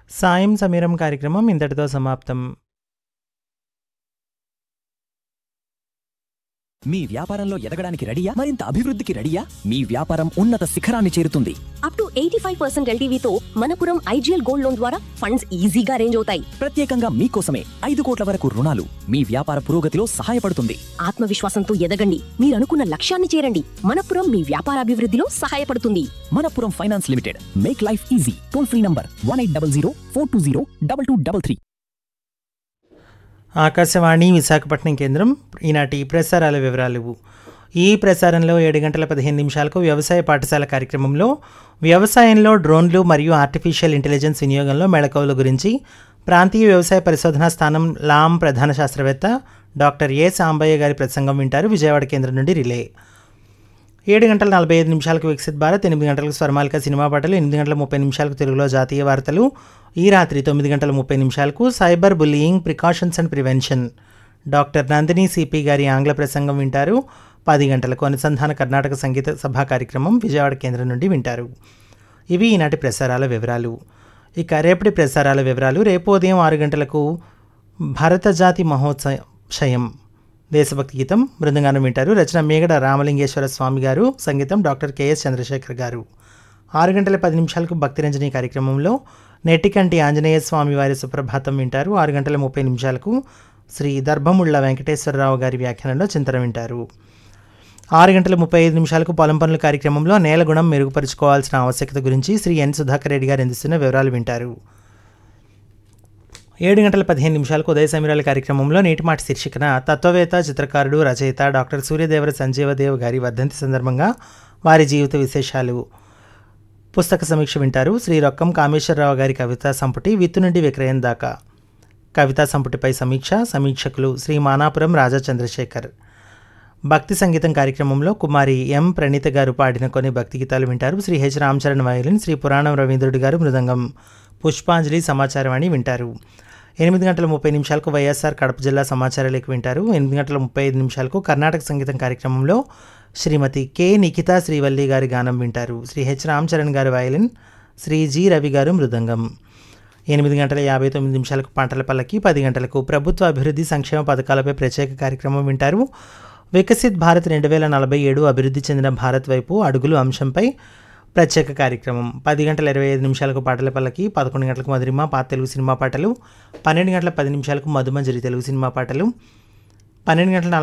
సాయం సమీరం కార్యక్రమం ఇంతటితో సమాప్తం మీ వ్యాపారంలో ఎదగడానికి రెడీయా మరింత అభివృద్ధికి రెడీయా మీ వ్యాపారం ఉన్నత శిఖరాన్ని చేరుతుంది up to eighty five percent ఎల్టీవీతో మనపురం ఐజీఎల్ గోల్డ్ లోన్ ద్వారా ఫండ్స్ ఈజీగా రేంజ్ అవుతాయి ప్రత్యేకంగా మీకోసమే ఐదు కోట్ల వరకు రుణాలు మీ వ్యాపార పురోగతిలో సహాయపడుతుంది ఆత్మవిశ్వాసంతో ఎదగండి మీరు అనుకున్న లక్ష్యాన్ని చేరండి మనపురం మీ వ్యాపార అభివృద్ధిలో సహాయపడుతుంది Manappuram finance limited make life easy toll free number one eight double zero four two zero double two double three Akashvani Visakhapatnam కేంద్రం ఈనాటి ప్రసారాల వివరాలు ఈ ప్రసారంలో ఏడు గంటల పదిహేను నిమిషాలకు వ్యవసాయ పాఠశాల కార్యక్రమంలో వ్యవసాయంలో డ్రోన్లు మరియు ఆర్టిఫిషియల్ ఇంటెలిజెన్స్ వినియోగంలో మెళకువల గురించి ప్రాంతీయ వ్యవసాయ పరిశోధనా స్థానం లాం ప్రధాన శాస్త్రవేత్త డాక్టర్ ఏ సాంబయ్య గారి ప్రసంగం వింటారు విజయవాడ కేంద్రం నుండి రిలే ఏడు గంటల నలభై ఐదు నిమిషాలకు వికసిత్ భారత్ ఎనిమిది గంటలకు స్వర్మాలిక సినిమా పాటలు ఎనిమిది గంటల ముప్పై నిమిషాలకు తెలుగులో జాతీయ వార్తలు ఈ రాత్రి తొమ్మిది గంటల ముప్పై నిమిషాలకు cyber bullying precautions and prevention doctor Nandini C P గారి ఆంగ్ల ప్రసంగం వింటారు పది గంటలకు అనుసంధాన కర్ణాటక సంగీత సభా కార్యక్రమం విజయవాడ కేంద్రం నుండి వింటారు ఇవి ఈనాటి ప్రసారాల వివరాలు ఇక రేపటి ప్రసారాల వివరాలు రేపు ఉదయం ఆరు గంటలకు భారత జాతి మహోత్సవం దేశభక్తి గీతం బృందంగానం వింటారు రచన మేగడ రామలింగేశ్వర స్వామి గారు సంగీతం డాక్టర్ కెఎస్ చంద్రశేఖర్ గారు ఆరు గంటల పది నిమిషాలకు భక్తిరంజని కార్యక్రమంలో నెట్టికంటి ఆంజనేయ స్వామి వారి సుప్రభాతం వింటారు ఆరు గంటల ముప్పై నిమిషాలకు శ్రీ దర్భముళ్ళ వెంకటేశ్వరరావు గారి వ్యాఖ్యానంలో చింతన వింటారు ఆరు గంటల ముప్పై ఐదు నిమిషాలకు పొలం పనుల కార్యక్రమంలో నేల గుణం మెరుగుపరుచుకోవాల్సిన ఆవశ్యకత గురించి శ్రీ ఎన్ సుధాకర్ రెడ్డి గారు అందిస్తున్న వివరాలు వింటారు ఏడు గంటల పదిహేను నిమిషాలకు ఉదయ సమీరాల కార్యక్రమంలో నేటి మాట శీర్షికన తత్వవేత్త చిత్రకారుడు రచయిత డాక్టర్ సూర్యదేవర సంజీవదేవ్ గారి వర్ధంతి సందర్భంగా వారి జీవిత విశేషాలు పుస్తక సమీక్ష వింటారు శ్రీ రొక్కం కామేశ్వరరావు గారి కవితా సంపుటి విత్తు నుండి విక్రయం దాకా కవితా సంపుటిపై సమీక్ష సమీక్షకులు శ్రీ మానాపురం రాజా చంద్రశేఖర్ భక్తి సంగీతం కార్యక్రమంలో కుమారి ఎం ప్రణీత గారు పాడిన కొన్ని భక్తి గీతాలు వింటారు శ్రీ హెచ్ రామచరణ్ వయలిన్ శ్రీ పురాణం రవీంద్రుడి గారు మృదంగం పుష్పాంజలి సమాచారవాణి వింటారు ఎనిమిది గంటల ముప్పై నిమిషాలకు వైఎస్ఆర్ కడప జిల్లా సమాచారాలకు వింటారు ఎనిమిది గంటల ముప్పై ఐదు నిమిషాలకు కర్ణాటక సంగీతం కార్యక్రమంలో శ్రీమతి కె నిఖితా శ్రీవల్లి గారి గానం వింటారు శ్రీ హెచ్ రామచరణ్ గారి వయలిన్ శ్రీ జి రవి గారు మృదంగం ఎనిమిది గంటల యాభై తొమ్మిది నిమిషాలకు పంటల పల్లకి పది గంటలకు ప్రభుత్వ అభివృద్ధి సంక్షేమ పథకాలపై ప్రత్యేక కార్యక్రమం వింటారు వికసిత్ భారత్ రెండు వేల నలభై ఏడు అభివృద్ధి చెందిన భారత్ వైపు అడుగులు అంశంపై ప్రత్యేక కార్యక్రమం పది గంటల ఇరవై ఐదు నిమిషాలకు పాటల పల్లకి పదకొండు గంటలకు మధురిమ పాత తెలుగు సినిమా పాటలు పన్నెండు గంటల పది నిమిషాలకు మధుమంజరి తెలుగు సినిమా పాటలు పన్నెండు గంటల